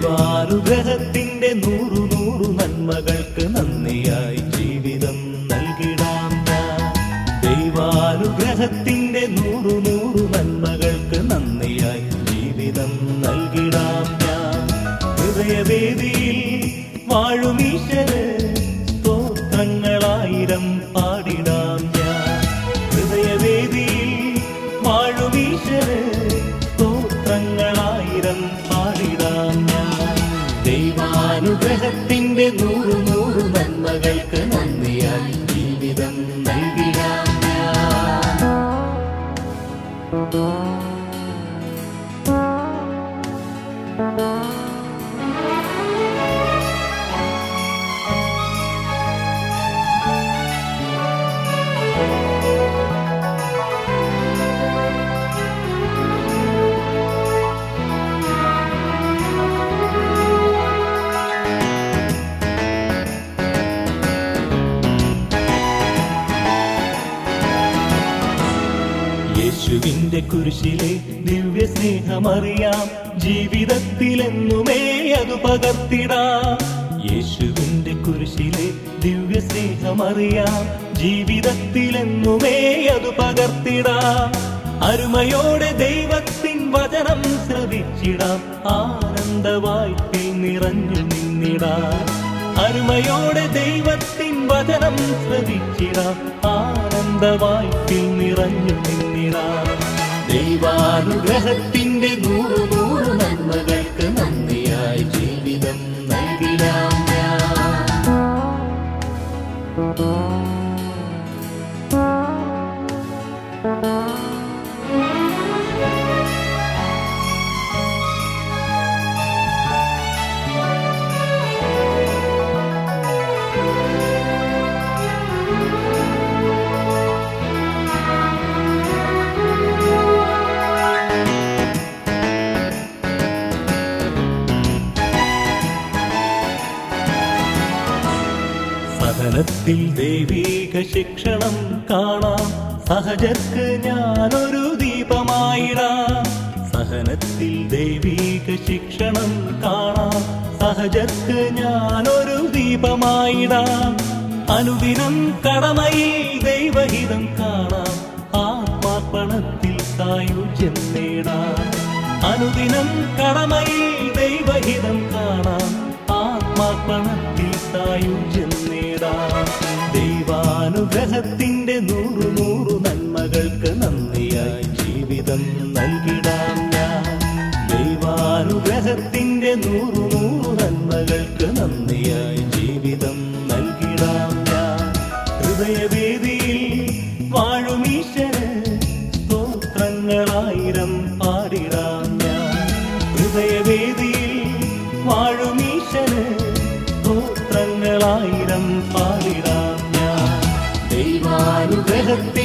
ദൈവാനുഗ്രഹത്തിന്റെ നൂറു നൂറു നന്മകൾക്ക് നന്ദിയായി ജീവിതം നൽകിടാം ഞാൻ ദൈവാനുഗ്രഹത്തിന്റെ നൂറു നൂറു നന്മകൾക്ക് നന്ദിയായി ജീവിതം നൽകിടാം ഞാൻ ഹൃദയവേദിയിൽ വാഴുമീശ്വര് സ്തോത്രങ്ങളായിരം പാടിടാം ഞാൻ ഹൃദയവേദിയിൽ വാഴുമീശ്വര് സ്തോത്രങ്ങളായിരം പാടിടാം ഞാൻ ദൈവാനുഗ്രഹത്തിന്റെ നൂറു നൂറു നന്മകൾക്ക് നന്ദിയായി ജീവിതം നൽകിടാം ഞാൻ യേശുവിന്റെ കുരിശിലെ ദിവ്യ സ്നേഹമറിയാം ജീവിതത്തിലെന്നുമേ അത് പകർത്തിടാം യേശുവിന്റെ കുരിശിലെ ദിവ്യ സ്നേഹമറിയാം ജീവിതത്തിലെന്നുമേ അത് പകർത്തിടാം അരുമയോടെ ദൈവത്തിൻ വചനം ശ്രവിച്ചിടാം ആനന്ദവായ്പിൽ നിറഞ്ഞു നിന്നിടാം അരുമയോടെ ദൈവത്തിൻ വചനം ശ്രവിച്ചിടാം ആനന്ദവായ്പിൽ നിറഞ്ഞു നിന്നിടാം ദൈവാനുഗ്രഹത്തിന്റെ നൂറു നൂറു നന്മകൾക്ക് നന്ദിയായി ജീവിതം നൽകിടാം ഞാൻ സഹനത്തിൽ ദൈവീക ശിക്ഷണം കാണാം സഹജർക്ക് ഞാനൊരു ദീപമായിടാം സഹനത്തിൽ ദൈവീക ശിക്ഷണം കാണാം സഹജർക്ക് ഞാനൊരു ദീപമായിടാം അനുദിനം കടമയിൽ ദൈവഹിതം കാണാം ആത്മാർപ്പണത്തിൽ സായുജ്യം നേടാം അനുദിനം കടമയിൽ ദൈവഹിതം കാണാം ആത്മാർപ്പണത്തിൽ സായുജ്യം നേടാം ദൈവാനുഗ്രഹത്തിന്റെ നൂറു നൂറു നന്മകൾക്ക് നന്ദിയായി ജീവിതം നൽകിടാം ഞാൻ ദൈവാനുഗ്രഹത്തിന്റെ നൂറു നൂറു നന്മകൾക്ക് നന്ദിയായി ജീവിതം നൽകിടാം ഞാൻ ഹൃദയവേദിയിൽ വാഴുമീശ്വര് സ്തോത്രങ്ങളായിരം പാടിടാം ഞാൻ ഹൃദയവേദിയിൽ വാഴുമീശ്വര് സ്തോത്രങ്ങളായിരം പാടിടാം ഞാൻ ദൈവാനുഗ്രഹത്തിൽ